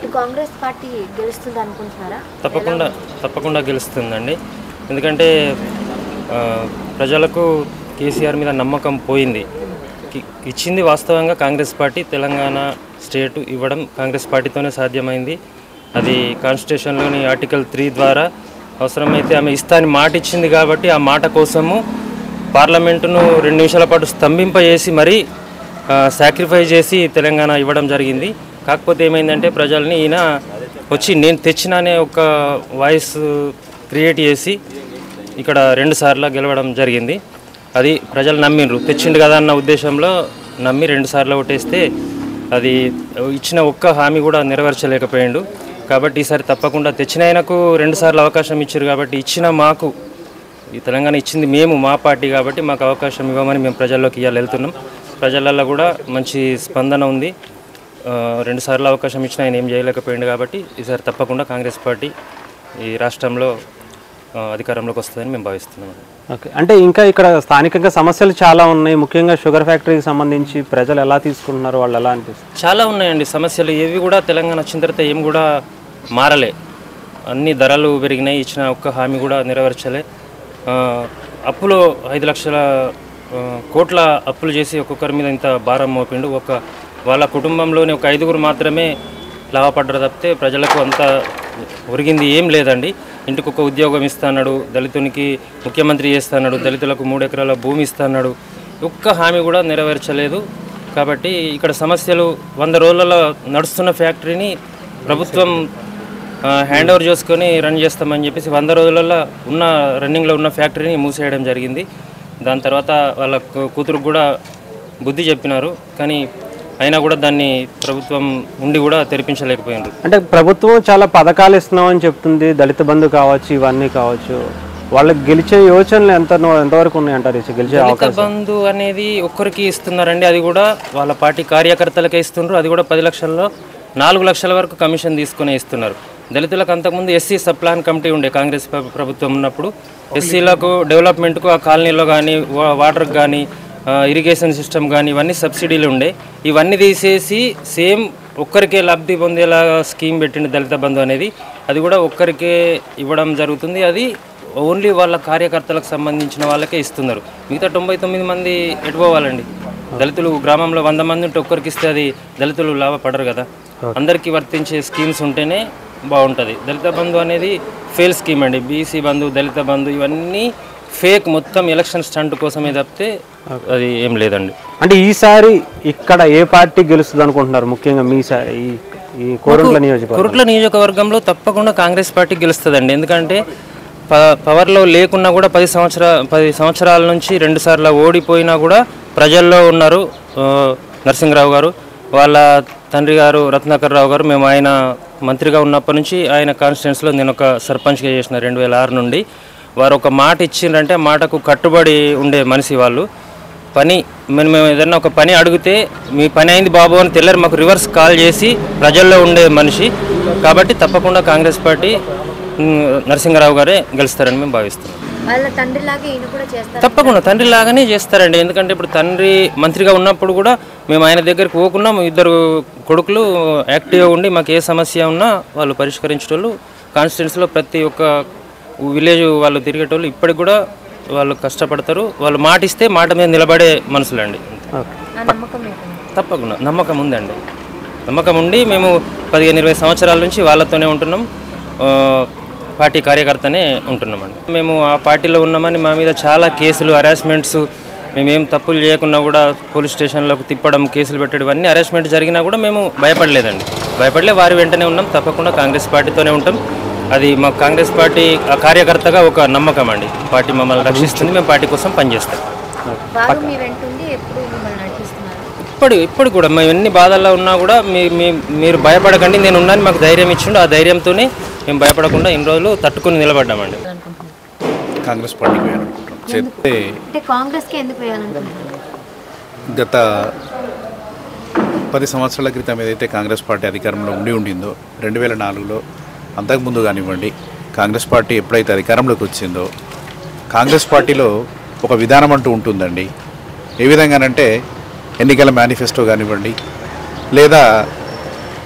ఇటు కాంగ్రెస్ పార్టీ గెలుస్తుంది అనుకుంటున్నారా తప్పకుండా తప్పకుండా గెలుస్తుందండి ఎందుకంటే ఆ, ప్రజలకు కేసీఆర్ మీద నమ్మకం పోయింది కి- ఇచ్చింది వాస్తవంగా కాంగ్రెస్ పార్టీ తెలంగాణ స్టేట్ ఇవ్వడం కాంగ్రెస్ పార్టీతోనే సాధ్యమైంది అది కాన్స్టిట్యూషన్లోని ఆర్టికల్ త్రీ ద్వారా అవసరమైతే ఆమె ఇస్తా అని మాట ఇచ్చింది కాబట్టి ఆ మాట కోసము పార్లమెంటును రెండు నిమిషాల పాటు స్తంభింపజేసి మరీ సాక్రిఫైస్ చేసి తెలంగాణ ఇవ్వడం జరిగింది కాకపోతే ఏమైందంటే ప్రజల్ని ఈయన వచ్చి నేను తెచ్చిన అనే ఒక వాయిస్ క్రియేట్ చేసి ఇక్కడ రెండు సార్లు గెలవడం జరిగింది అది ప్రజలు నమ్మిండ్రు తెచ్చిండు కదా అన్న ఉద్దేశంలో నమ్మి రెండు సార్లు ఓటేస్తే అది ఇచ్చిన ఒక్క హామీ కూడా నెరవేర్చలేకపోయిండు కాబట్టి ఈసారి తప్పకుండా తెచ్చిన ఆయనకు రెండు సార్లు అవకాశం ఇచ్చారు కాబట్టి ఇచ్చిన మాకు ఈ తెలంగాణ ఇచ్చింది మేము మా పార్టీ కాబట్టి మాకు అవకాశం ఇవ్వమని మేము ప్రజల్లోకి ఇవాళ వెళ్తున్నాం ప్రజలలో కూడా మంచి స్పందన ఉంది ఆ, రెండు సార్లు అవకాశం ఇచ్చిన ఆయన ఏం చేయలేకపోయింది కాబట్టి ఈసారి తప్పకుండా కాంగ్రెస్ పార్టీ ఈ రాష్ట్రంలో ఆ, అధికారంలోకి వస్తుందని మేము భావిస్తున్నాం ఓకే అంటే ఇంకా ఇక్కడ స్థానికంగా సమస్యలు చాలా ఉన్నాయి ముఖ్యంగా షుగర్ ఫ్యాక్టరీకి సంబంధించి ప్రజలు ఎలా తీసుకుంటున్నారు వాళ్ళు ఎలా అనిపిస్తుంది చాలా ఉన్నాయండి సమస్యలు ఏవి కూడా తెలంగాణ వచ్చిన తర్వాత ఏం కూడా మారలే అన్ని ధరలు పెరిగినాయి ఇచ్చిన ఒక్క హామీ కూడా నెరవేర్చలే ఆ, అప్పులు ఐదు లక్షల ఆ, కోట్ల అప్పులు చేసి ఒక్కొక్కరి మీద ఇంత భారం మోపిండు ఒక వాళ్ళ కుటుంబంలోని ఒక ఐదుగురు మాత్రమే లాభపడ్డారు తప్పితే ప్రజలకు అంత ఒరిగింది ఏం లేదండి ఇంటికి ఒక ఉద్యోగం ఇస్తాడు దళితునికి ముఖ్యమంత్రి చేస్తాడు దళితులకు మూడు ఎకరాల భూమి ఇస్తాడు ఒక్క హామీ కూడా నెరవేర్చలేదు కాబట్టి ఇక్కడ సమస్యలు వంద రోజులలో నడుస్తున్న ఫ్యాక్టరీని ప్రభుత్వం హ్యాండ్ ఓవర్ చేసుకొని రన్ చేస్తామని చెప్పేసి వంద రోజులలో ఉన్న రన్నింగ్లో ఉన్న ఫ్యాక్టరీని మూసేయడం జరిగింది దాని తర్వాత వాళ్ళ కూ- కూతురుకు కూడా బుద్ధి చెప్పినారు కానీ అయినా కూడా దాన్ని ప్రభుత్వం ఉండి కూడా తెరిపించలేకపోయినారు అంటే ప్రభుత్వం చాలా పథకాలు ఇస్తున్నామని చెప్తుంది దళిత బంధు కావచ్చు ఇవన్నీ కావచ్చు వాళ్ళకి గెలిచే యోచనలు ఎంత ఎంతవరకు ఉన్నాయంటారు ఈ గెలిచే దళిత అవకాశం బంధు అనేది ఒక్కరికి ఇస్తున్నారండి అది కూడా వాళ్ళ పార్టీ కార్యకర్తలకే ఇస్తున్నారు అది కూడా పది లక్షల్లో నాలుగు లక్షల వరకు కమిషన్ తీసుకునే ఇస్తున్నారు దళితులకు అంతకుముందు ఎస్సీ సబ్ ప్లాన్ కమిటీ ఉండే కాంగ్రెస్ ప్ర- ప్రభుత్వం ఉన్నప్పుడు ఎస్సీలకు డెవలప్మెంట్కు ఆ కాలనీలో కానీ వాటర్కి కానీ ఇరిగేషన్ సిస్టమ్ కానీ ఇవన్నీ సబ్సిడీలు ఉండే ఇవన్నీ తీసేసి సేమ్ ఒక్కరికే లబ్ధి పొందేలా స్కీమ్ పెట్టింది దళిత బంధు అనేది అది కూడా ఒక్కరికే ఇవ్వడం జరుగుతుంది అది ఓన్లీ వాళ్ళ కార్యకర్తలకు సంబంధించిన వాళ్ళకే ఇస్తున్నారు మిగతా తొంభై తొమ్మిది మంది ఎటు పోవాలండి దళితులు గ్రామంలో వంద మంది ఉంటే ఒక్కరికి ఇస్తే అది దళితులు లాభపడరు కదా అందరికీ వర్తించే స్కీమ్స్ ఉంటేనే బాగుంటుంది దళిత బంధు అనేది ఫెయిల్ స్కీమ్ అండి బీసీ బంధు దళిత బంధు ఇవన్నీ ఫేక్ మొత్తం ఎలక్షన్ స్టంట్ కోసమే తప్పితే అది ఏం లేదండి అంటే ఈసారి ఇక్కడ ఏ పార్టీ గెలుస్తుంది అనుకుంటున్నారు ముఖ్యంగా మీ సా- ఈ ఈ కోరుట్ల నియోజకవర్గం కురుట్ల నియోజకవర్గంలో తప్పకుండా కాంగ్రెస్ పార్టీ గెలుస్తుందండి ఎందుకంటే ప పవర్లో లేకున్నా కూడా పది సంవత్సర పది సంవత్సరాల నుంచి రెండు సార్లు ఓడిపోయినా కూడా ప్రజల్లో ఉన్నారు ఆ, నరసింహరావు గారు వాళ్ళ తండ్రి గారు రత్నాకర్ రావు గారు మేము ఆయన మంత్రిగా ఉన్నప్పటి నుంచి ఆయన కాన్స్టిట్యున్సీలో నేను ఒక సర్పంచ్గా చేసిన రెండు వేల ఆరు నుండి వారు ఒక మాట ఇచ్చిండ్రంటే ఆ మాటకు కట్టుబడి ఉండే మనిషి వాళ్ళు పని మేము మేము ఏదైనా ఒక పని అడిగితే మీ పని అయింది బాబు అని తెల్లరు మాకు రివర్స్ కాల్ చేసి ప్రజల్లో ఉండే మనిషి కాబట్టి తప్పకుండా కాంగ్రెస్ పార్టీ ఉమ్, నరసింహరావు గారే గెలుస్తారని మేము భావిస్తున్నాం వాళ్ళ తండ్రిలాగా ఈయన కూడా చేస్తారు తప్పకుండా తండ్రి లాగానే చేస్తారండి ఎందుకంటే ఇప్పుడు తండ్రి మంత్రిగా ఉన్నప్పుడు కూడా మేము ఆయన దగ్గరికి పోకున్నాం ఇద్దరు కొడుకులు యాక్టివ్గా ఉండి మాకు ఏ సమస్య ఉన్నా వాళ్ళు పరిష్కరించేటోళ్ళు కాన్స్టిట్యున్సీలో ప్రతి ఒక్క విలేజ్ వాళ్ళు తిరిగేటోళ్ళు ఇప్పటికి కూడా వాళ్ళు కష్టపడతారు వాళ్ళు మాట ఇస్తే మాట మీద నిలబడే మనుషులండి ఓకే ఆ నమ్మకం మీకు ఉంది. తప్పకుండా నమ్మకం ఉందండి నమ్మకం ఉండి మేము పదిహేను ఇరవై సంవత్సరాల నుంచి వాళ్ళతోనే ఉంటున్నాం ఆ, పార్టీ కార్యకర్తనే ఉంటున్నామండి మేము ఆ పార్టీలో ఉన్నామని మా మీద చాలా కేసులు హరాస్మెంట్స్ మేమేం తప్పులు చేయకున్నా కూడా పోలీస్ స్టేషన్లోకి తిప్పడం కేసులు పెట్టడం ఇవన్నీ హరాస్మెంట్ జరిగినా కూడా మేము భయపడలేదండి భయపడలే వారి వెంటనే ఉన్నాం తప్పకుండా కాంగ్రెస్ పార్టీతోనే ఉంటాం అది మా కాంగ్రెస్ పార్టీ ఆ కార్యకర్తగా ఒక నమ్మకం అండి పార్టీ మమ్మల్ని రక్షిస్తుంది మేము పార్టీ కోసం పనిచేస్తాం వారు మీ వెంటుండి ఎప్పుడు మిమ్మల్ని నడిపిస్తున్నారు ఇప్పుడు ఇప్పుడు కూడా మేము ఎన్ని బాధల్లో ఉన్నా కూడా మీ మీ- మీరు భయపడకండి నేను ఉన్నాను మాకు ధైర్యం ఇచ్చిండు ఆ ధైర్యంతోనే మేము భయపడకుండా ఇన్ని రోజులు తట్టుకుని నిలబడ్డామండి అనుకుంటున్నారు కాంగ్రెస్ పార్టీకి వేయాలనుకుంటున్నాం చెప్తే అంటే కాంగ్రెస్కి ఎందుకు వేయాలనుకుంటున్నారు గత పది సంవత్సరాల క్రితం ఏదైతే కాంగ్రెస్ పార్టీ అధికారంలో ఉండి ఉండిందో రెండు వేల నాలుగులో అంతకుముందు కానివ్వండి కాంగ్రెస్ పార్టీ ఎప్పుడైతే అధికారంలోకి వచ్చిందో కాంగ్రెస్ పార్టీలో ఒక విధానం అంటూ ఉంటుందండి ఏ విధంగానంటే ఎన్నికల మేనిఫెస్టో కానివ్వండి లేదా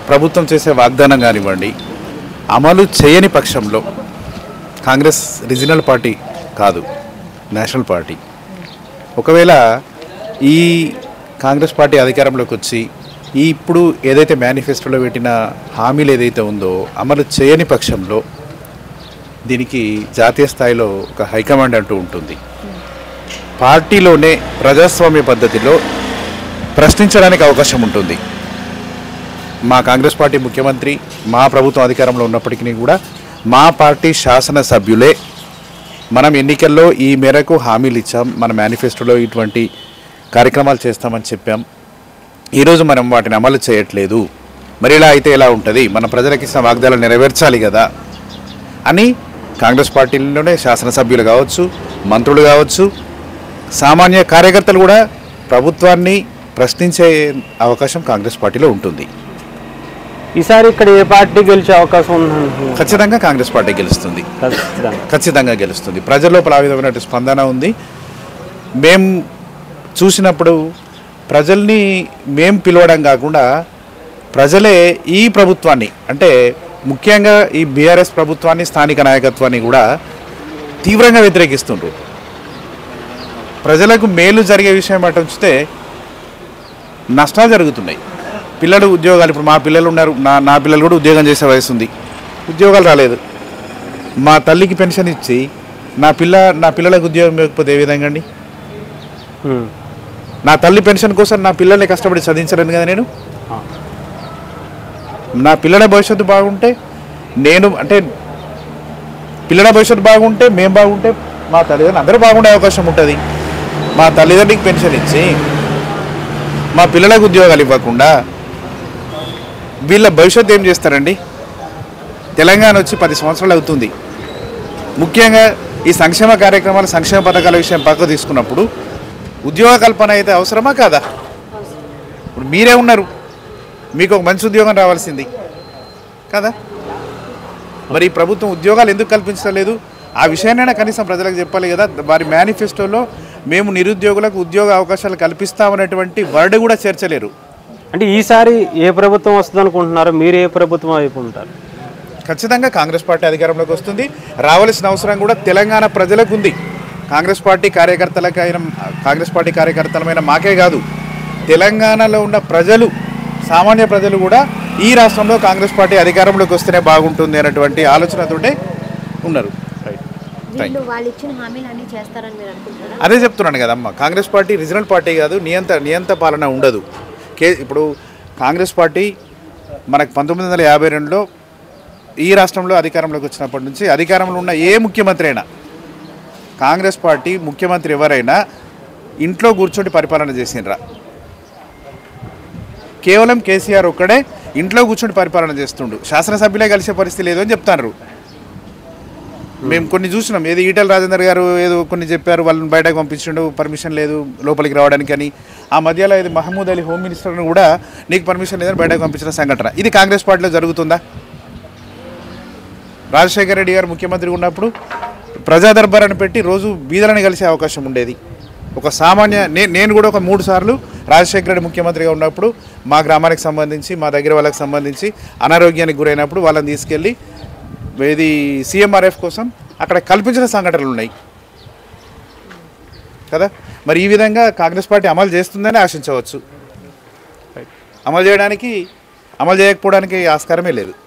ప్రభుత్వం చేసే వాగ్దానం కానివ్వండి అమలు చేయని పక్షంలో కాంగ్రెస్ రీజనల్ పార్టీ కాదు నేషనల్ పార్టీ ఒకవేళ ఈ కాంగ్రెస్ పార్టీ అధికారంలోకి వచ్చి ఈ ఇప్పుడు ఏదైతే మేనిఫెస్టోలో పెట్టిన హామీలు ఏదైతే ఉందో అమలు చేయని పక్షంలో దీనికి జాతీయ స్థాయిలో ఒక హైకమాండ్ అంటూ ఉంటుంది పార్టీలోనే ప్రజాస్వామ్య పద్ధతిలో ప్రశ్నించడానికి అవకాశం ఉంటుంది మా కాంగ్రెస్ పార్టీ ముఖ్యమంత్రి మా ప్రభుత్వం అధికారంలో ఉన్నప్పటికీ కూడా మా పార్టీ శాసనసభ్యులే మనం ఎన్నికల్లో ఈ మేరకు హామీలు ఇచ్చాం మన మేనిఫెస్టోలో ఇటువంటి కార్యక్రమాలు చేస్తామని చెప్పాం ఈరోజు మనం వాటిని అమలు చేయట్లేదు మరి ఇలా అయితే ఎలా ఉంటుంది మన ప్రజలకు ఇచ్చిన వాగ్దానాలు నెరవేర్చాలి కదా అని కాంగ్రెస్ పార్టీలోనే శాసనసభ్యులు కావచ్చు మంత్రులు కావచ్చు సామాన్య కార్యకర్తలు కూడా ప్రభుత్వాన్ని ప్రశ్నించే అవకాశం కాంగ్రెస్ పార్టీలో ఉంటుంది ఈసారి ఇక్కడ ఏ పార్టీ గెలిచే అవకాశం ఉందంటున్నారు ఖచ్చితంగా కాంగ్రెస్ పార్టీ గెలుస్తుంది ఖచ్చితంగా ఖచ్చితంగా గెలుస్తుంది ప్రజల లోపల ఆ విధమైన స్పందన ఉంది మేం చూసినప్పుడు ప్రజల్ని మేం పిలవడం కాకుండా ప్రజలే ఈ ప్రభుత్వాన్ని అంటే ముఖ్యంగా ఈ బీఆర్ఎస్ ప్రభుత్వాన్ని స్థానిక నాయకత్వాన్ని కూడా తీవ్రంగా వ్యతిరేకిస్తుండ్రు ప్రజలకు మేలు జరిగే విషయం అటు ఉంచితే నష్టాలు జరుగుతున్నాయి పిల్లలు ఉద్యోగాలు ఇప్పుడు మా పిల్లలు ఉన్నారు నా నా పిల్లలు కూడా ఉద్యోగం చేసే వయసు ఉంది ఉద్యోగాలు రాలేదు మా తల్లికి పెన్షన్ ఇచ్చి నా పిల్ల నా పిల్లలకు ఉద్యోగం ఇవ్వకపోతే ఏ విధంగా అండి ఉమ్. నా తల్లి పెన్షన్ కోసం నా పిల్లల్ని కష్టపడి చదివించలేను కదా నేను ఆ. నా పిల్లల భవిష్యత్తు బాగుంటే నేను అంటే పిల్లల భవిష్యత్తు బాగుంటే మేము బాగుంటే మా తల్లిదండ్రులు అందరూ బాగుండే అవకాశం ఉంటుంది మా తల్లిదండ్రికి పెన్షన్ ఇచ్చి మా పిల్లలకు ఉద్యోగాలు ఇవ్వకుండా వీళ్ళ భవిష్యత్తు ఏం చేస్తారండి తెలంగాణ వచ్చి పది సంవత్సరాలు అవుతుంది ముఖ్యంగా ఈ సంక్షేమ కార్యక్రమాలు సంక్షేమ పథకాల విషయం పక్కకు తీసుకున్నప్పుడు ఉద్యోగ కల్పన అయితే అవసరమా కాదా ఇప్పుడు మీరే ఉన్నారు మీకు ఒక మంచి ఉద్యోగం రావాల్సింది కదా మరి ఈ ప్రభుత్వం ఉద్యోగాలు ఎందుకు కల్పించలేదు ఆ విషయాన్నైనా కనీసం ప్రజలకు చెప్పాలి కదా వారి మేనిఫెస్టోలో మేము నిరుద్యోగులకు ఉద్యోగ అవకాశాలు కల్పిస్తామనేటువంటి వర్డ్ కూడా చేర్చలేరు అంటే ఈసారి ఏ ప్రభుత్వం వస్తుంది అనుకుంటున్నారు మీరు ఏ ప్రభుత్వం వైపు ఉంటారు ఖచ్చితంగా కాంగ్రెస్ పార్టీ అధికారంలోకి వస్తుంది రావాల్సిన అవసరం కూడా తెలంగాణ ప్రజలకు ఉంది కాంగ్రెస్ పార్టీ కార్యకర్తలకైన కాంగ్రెస్ పార్టీ కార్యకర్తలమైన మాకే కాదు తెలంగాణలో ఉన్న ప్రజలు సామాన్య ప్రజలు కూడా ఈ రాష్ట్రంలో కాంగ్రెస్ పార్టీ అధికారంలోకి వస్తేనే బాగుంటుంది అనేటువంటి ఆలోచనతోటే ఉన్నారు వీళ్ళు వాళ్ళు ఇచ్చిన హామీలు అన్ని చేస్తారని మీరు అనుకుంటారా అదే చెప్తున్నాను కదమ్మా కాంగ్రెస్ పార్టీ రీజనల్ పార్టీ కాదు నియంత నియంత పాలన ఉండదు కే ఇప్పుడు కాంగ్రెస్ పార్టీ మనకు పంతొమ్మిది వందల యాభై రెండులో ఈ రాష్ట్రంలో అధికారంలోకి వచ్చినప్పటి నుంచి అధికారంలో ఉన్న ఏ ముఖ్యమంత్రి అయినా కాంగ్రెస్ పార్టీ ముఖ్యమంత్రి ఎవరైనా ఇంట్లో కూర్చొని పరిపాలన చేసిండ్రా కేవలం కేసీఆర్ ఒక్కడే ఇంట్లో కూర్చొని పరిపాలన చేస్తుండు శాసనసభ్యులే కలిసే పరిస్థితి లేదు అని చెప్తారు మేము కొన్ని చూసినాం ఏది ఈటల రాజేందర్ గారు ఏదో కొన్ని చెప్పారు వాళ్ళని బయటకు పంపించిండు పర్మిషన్ లేదు లోపలికి రావడానికి అని ఆ మధ్యలో ఇది మహమూద్ అలీ హోమ్ మినిస్టర్ను కూడా నీకు పర్మిషన్ లేదని బయటకు పంపించిన సంఘటన ఇది కాంగ్రెస్ పార్టీలో జరుగుతుందా రాజశేఖర రెడ్డి గారు ముఖ్యమంత్రి ఉన్నప్పుడు ప్రజా దర్బార్ అని పెట్టి రోజు బీదలని కలిసే అవకాశం ఉండేది ఒక సామాన్య నే నేను కూడా ఒక మూడు సార్లు రాజశేఖర రెడ్డి ముఖ్యమంత్రిగా ఉన్నప్పుడు మా గ్రామానికి సంబంధించి మా దగ్గర వాళ్ళకి సంబంధించి అనారోగ్యానికి గురైనప్పుడు వాళ్ళని తీసుకెళ్ళి ఇది సీఎంఆర్ఎఫ్ కోసం అక్కడ కల్పించిన సంఘటనలు ఉన్నాయి కదా మరి ఈ విధంగా కాంగ్రెస్ పార్టీ అమలు చేస్తుందని ఆశించవచ్చు అమలు చేయడానికి అమలు చేయకపోవడానికి ఆస్కారమే లేదు